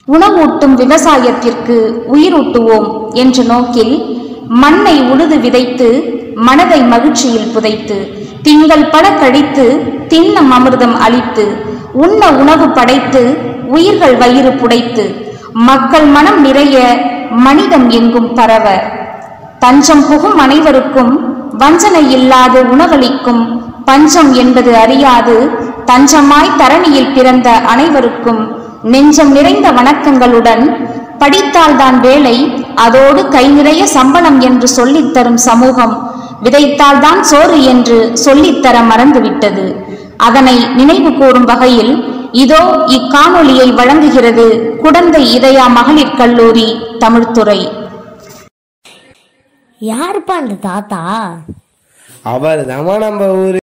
உணவூட்டும் விவசாயத்திற்கு உயிரூட்டுவோம் என்ற நோக்கில் மண்ணை உழுது விதைத்து மனதை மகிழ்ச்சியில் புதைத்து திங்கள் பட கழித்து தின்னம் அமிர்தம் அளித்து உண்ண உணவு படைத்து உயிர்கள் வயிறு புடைத்து மக்கள் மனம் நிறைய மனிதம் எங்கும் பரவ தஞ்சம் புகும் அனைவருக்கும் வஞ்சனை இல்லாது உணவளிக்கும் பஞ்சம் என்பது அறியாது தஞ்சமாய் தரணியில் பிறந்த அனைவருக்கும் நெஞ்சம் நிறைந்த வணக்கங்களுடன் படித்தால்தான் வேலை அதோடு கை நிறைய சம்பளம் என்று சொல்லித் தரும் சமூகம் விதைத்தால்தான் சோறு என்று சொல்லித்தர மறந்துவிட்டது அதனை நினைவு கூறும் வகையில் இதோ இக்காணொளியை வழங்குகிறது குடந்தை இதயா மகளிர் கல்லூரி தமிழ்துறை யாருப்பா அந்த தாத்தா அவர் நம்ம ஊரு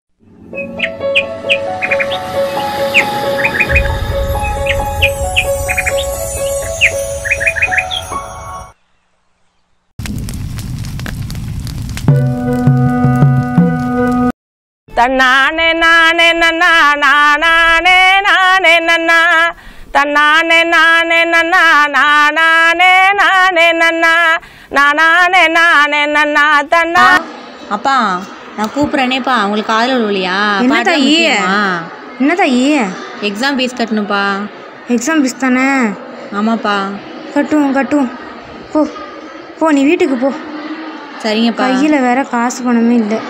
தன்னானே நானே நன்னா நானே நானே நன்னா தன்னானே நானே நன்னா நானே நானே நன்னா நானே நானே நன்னா தன்னா அப்பா நான் கூப்பிட்றேனேப்பா உங்களுக்கு காதல் விழுவலையா என்ன தாயி என்ன தாயி எக்ஸாம் ஃபீஸ் கட்டணும்ப்பா எக்ஸாம் ஃபீஸ் தானே ஆமாப்பா கட்டுவோம் கட்டுவோம் போ போ நீ வீட்டுக்கு போ சரிங்கப்பா கையில் வேற காசு பணமே இல்லை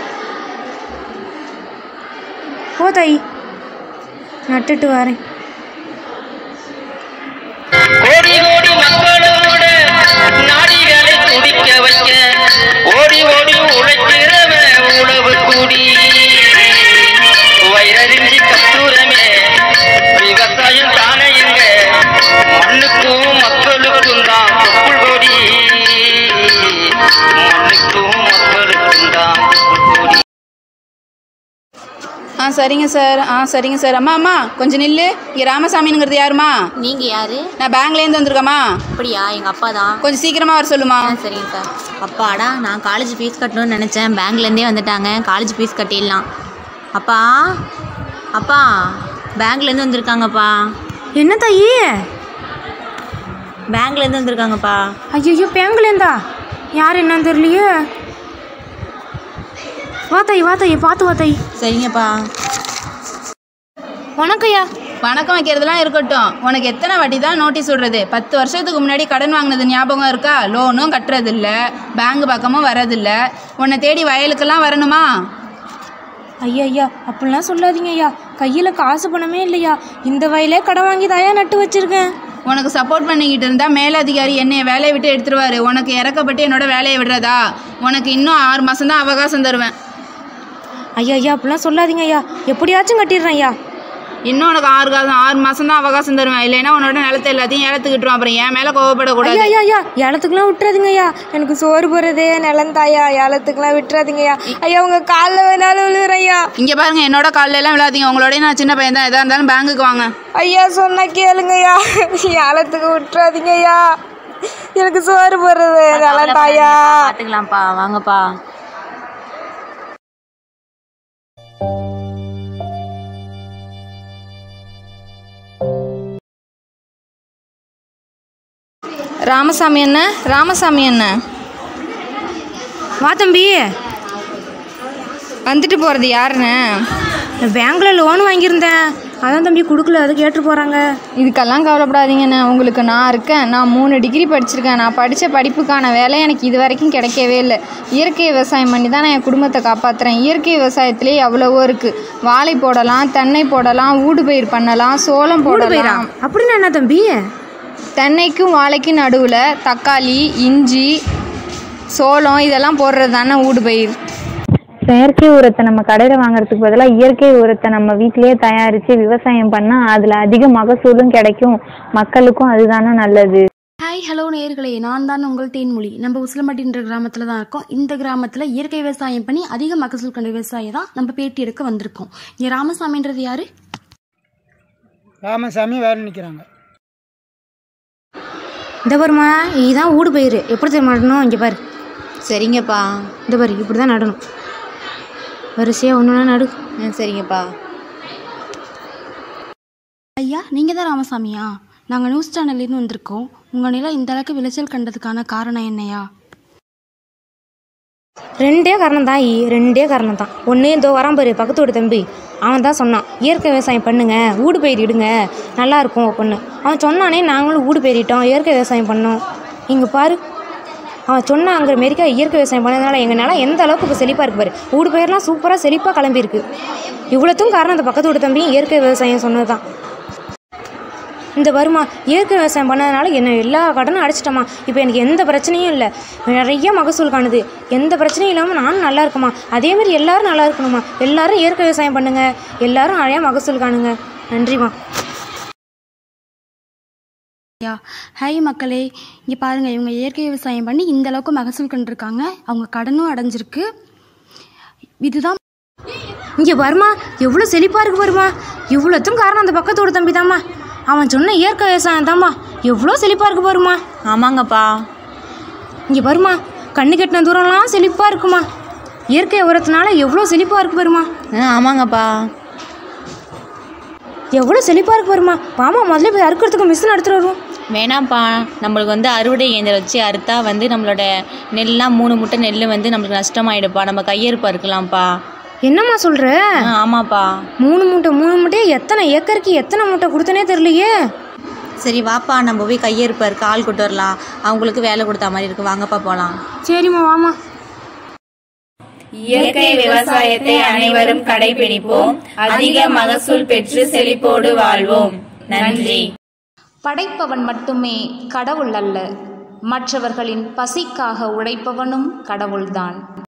போ தாயி நட்டுட்டு வரேன் கோடி கோடி மக்களோட நாடிகளை துடிக்க வைக்க ஓடி ஓடி உழைக்கிறவன் உழவு கூடி வயிறறிஞ்சி கத்தூரமே விவசாயம் தானே எங்க மண்ணுக்கும் மக்களுக்கும் தான் தொப்புள் கொடி மண்ணுக்கும் மக்களுக்கும் தான் தொப்புள் கொடி ஆ சரிங்க சார் ஆ சரிங்க சார் அம்மா அம்மா கொஞ்சம் நில்லு இங்கே ராமசாமிங்கிறது யாருமா நீங்க யாரு நான் பேங்க்லேருந்து வந்திருக்கேம்மா அப்படியா எங்க அப்பா தான் கொஞ்சம் சீக்கிரமா வர சொல்லுமா ஆ சரிங்க சார் அப்பாடா நான் காலேஜ் ஃபீஸ் கட்டணும்னு நினச்சேன் பேங்க்லேருந்தே வந்துட்டாங்க காலேஜ் ஃபீஸ் கட்டிடலாம் அப்பா அப்பா பேங்க்லேருந்து வந்திருக்காங்கப்பா என்ன தாயி பேங்க்லேருந்து வந்திருக்காங்கப்பா ஐயோ பேங்க்லேருந்தா யார் என்னன்னு தெரியலையே வா தாயி வா தாயி பார்த்து வா தாயி சரிங்கப்பா வணக்கம்யா வணக்கம் வைக்கிறதுலாம் இருக்கட்டும் உனக்கு எத்தனை வாட்டி தான் நோட்டீஸ் விடுறது பத்து வருஷத்துக்கு முன்னாடி கடன் வாங்கினது ஞாபகம் இருக்கா லோனும் கட்டுறதில்ல பேங்க் பக்கமும் வரதில்ல உன்னை தேடி வயலுக்கெல்லாம் வரணுமா ஐயா ஐயா அப்படிலாம் சொல்லாதீங்க ஐயா கையில் காசு பணமே இல்லையா இந்த வயலே கடன் வாங்கி தாயா நட்டு வச்சிருக்கேன் உனக்கு சப்போர்ட் பண்ணிக்கிட்டு இருந்தா மேலதிகாரி என்னைய வேலையை விட்டு எடுத்துருவாரு உனக்கு இறக்கப்பட்டு என்னோட வேலையை விடுறதா உனக்கு இன்னும் ஆறு மாதம் தான் அவகாசம் தருவேன் ஐயா ஐயா அப்படிலாம் சொல்லாதீங்க ஐயா எப்படியாச்சும் கட்டிடுறேன் ஐயா இன்னும் உனக்கு ஆறு காசம் ஆறு மாதம் தான் அவகாசம் தருவேன் இல்லைன்னா உன்னோட நிலத்தை எல்லாத்தையும் ஏலத்துக்கிட்டுருவோம் அப்புறம் என் மேலே கோவப்படக்கூடாது ஐயா ஐயா ஐயா ஏலத்துக்குலாம் விட்டுறாதீங்க ஐயா எனக்கு சோறு போடுறதே நிலம் தாயா ஏலத்துக்குலாம் விட்டுறாதீங்க ஐயா ஐயா உங்க காலில் வேணாலும் விழுகிறேன் ஐயா இங்கே பாருங்க என்னோட காலில் எல்லாம் விழாதீங்க உங்களோட நான் சின்ன பையன் தான் எதாக இருந்தாலும் பேங்குக்கு வாங்க ஐயா சொன்னா கேளுங்க ஐயா ஏலத்துக்கு விட்டுறாதீங்க ஐயா எனக்கு சோறு போடுறது நிலம் தாயா பார்த்துக்கலாம்ப்பா வாங்கப்பா ராமசாமி என்ன ராமசாமி என்ன வா தம்பி வந்துட்டு போகிறது யாருன்னு பேங்க்ல லோன் வாங்கியிருந்தேன் அதான் தம்பி கொடுக்கல அது கேட்டு போறாங்க இதுக்கெல்லாம் கவலைப்படாதீங்கண்ணே உங்களுக்கு நான் இருக்கேன் நான் மூணு டிகிரி படிச்சிருக்கேன் நான் படித்த படிப்புக்கான வேலை எனக்கு இது வரைக்கும் கிடைக்கவே இல்லை இயற்கை விவசாயம் பண்ணி தான் நான் என் குடும்பத்தை காப்பாற்றுறேன் இயற்கை விவசாயத்திலே எவ்வளவோ இருக்குது வாழை போடலாம் தென்னை போடலாம் ஊடுபயிர் பண்ணலாம் சோளம் போடலாம் அப்படின்னு என்ன தம்பி தென்னைக்கும் வாழைக்கும் நடுவில் தக்காளி இஞ்சி சோளம் இதெல்லாம் போடுறது தானே ஊடுபயிர் செயற்கை உரத்தை நம்ம கடையில் வாங்குறதுக்கு பதிலாக இயற்கை உரத்தை நம்ம வீட்டிலேயே தயாரித்து விவசாயம் பண்ணால் அதில் அதிக மகசூலும் கிடைக்கும் மக்களுக்கும் அதுதானே நல்லது ஹாய் ஹலோ நேயர்களே நான் தான் உங்கள் தேன்மொழி நம்ம உசிலம்பட்டின்ற கிராமத்தில் தான் இருக்கோம் இந்த கிராமத்தில் இயற்கை விவசாயம் பண்ணி அதிக மகசூல் கண்ட விவசாயி தான் நம்ம பேட்டி எடுக்க வந்திருக்கோம் இங்கே ராமசாமின்றது யாரு ராமசாமி வேலை நிற்கிறாங்க இந்த பாருமா இதுதான் ஊடு பயிர் எப்படி தெரியுமா நடணும் இங்கே பாரு சரிங்கப்பா இந்த பாரு இப்படி தான் நடணும் வரிசையாக ஒன்று ஒன்றா நடு ம் சரிங்கப்பா ஐயா நீங்கள் தான் ராமசாமியா நாங்கள் நியூஸ் சேனல்லேருந்து வந்திருக்கோம் உங்கள் நிலம் இந்த அளவுக்கு விளைச்சல் கண்டதுக்கான காரணம் என்னையா ரெண்டே காரணம் தான் ஈ ரெண்டே காரணம் தான் ஒன்று இதோ வரான் பாரு பக்கத்து வீடு தம்பி அவன் தான் சொன்னான் இயற்கை விவசாயம் பண்ணுங்க ஊடு பயிரிடுங்க நல்லா இருக்கும் அப்படின்னு அவன் சொன்னானே நாங்களும் ஊடு பயிரிட்டோம் இயற்கை விவசாயம் பண்ணோம் இங்கே பாரு அவன் சொன்னாங்கிற மாரிக்கா இயற்கை விவசாயம் பண்ணதுனால எங்கள் நிலம் எந்த அளவுக்கு இப்போ செழிப்பாக இருக்கு பாரு ஊடு பயிரெலாம் சூப்பராக செழிப்பாக கிளம்பியிருக்கு இவ்வளோத்தும் காரணம் அந்த பக்கத்து வீடு தம்பியும் இயற்கை விவசாயம் சொன்னது தான் இந்த வருமா இயற்கை விவசாயம் பண்ணதுனால என்ன எல்லா கடனும் அடைச்சிட்டோமா இப்போ எனக்கு எந்த பிரச்சனையும் இல்லை நிறைய மகசூல் காணுது எந்த பிரச்சனையும் இல்லாமல் நானும் நல்லா இருக்குமா அதேமாரி எல்லாரும் நல்லா இருக்கணுமா எல்லாரும் இயற்கை விவசாயம் பண்ணுங்க எல்லாரும் நிறையா மகசூல் காணுங்க நன்றிம்மா யா ஹாய் மக்களே இங்கே பாருங்கள் இவங்க இயற்கை விவசாயம் பண்ணி இந்த அளவுக்கு மகசூல் கண்டிருக்காங்க அவங்க கடனும் அடைஞ்சிருக்கு இதுதான் இங்கே வருமா எவ்வளோ செழிப்பாக இருக்கு வருமா இவ்வளோத்தும் காரணம் அந்த பக்கத்தோட தம்பி தாம்மா அவன் சொன்ன இயற்கை விவசாயம் தாம்மா எவ்வளோ செழிப்பாக இருக்கு பாருமா ஆமாங்கப்பா இங்கே வருமா கண்ணு கெட்டின தூரம்லாம் செழிப்பாக இருக்குமா இயற்கை உரத்தினால எவ்வளோ செழிப்பாக இருக்கு பாருமா ஆ ஆமாங்கப்பா எவ்வளோ செழிப்பாக இருக்கு பாருமா வாமா முதல்ல போய் அறுக்கிறதுக்கு மிஷின் எடுத்துகிட்டு வருவோம் வேணாம்ப்பா நம்மளுக்கு வந்து அறுவடை இயந்திரம் வச்சு அறுத்தா வந்து நம்மளோட நெல்லாம் மூணு முட்டை நெல் வந்து நம்மளுக்கு நஷ்டமாயிடுப்பா நம்ம கையறுப்பா இருக்கலாம்ப்பா என்னம்மா சொல்கிற ஆ ஆமாப்பா மூணு மூட்டை மூணு மூட்டையே எத்தனை ஏக்கருக்கு எத்தனை மூட்டை கொடுத்தனே தெரியலையே சரி வாப்பா நம்ம போய் கையறுப்பா இருக்கு ஆள் கொண்டு வரலாம் அவங்களுக்கு வேலை கொடுத்தா மாதிரி இருக்கு வாங்கப்பா போகலாம் சரிம்மா வாமா இயற்கை விவசாயத்தை அனைவரும் கடைபிடிப்போம் அதிக மகசூல் பெற்று செழிப்போடு வாழ்வோம் நன்றி படைப்பவன் மட்டுமே கடவுள் அல்ல மற்றவர்களின் பசிக்காக உழைப்பவனும் கடவுள்தான்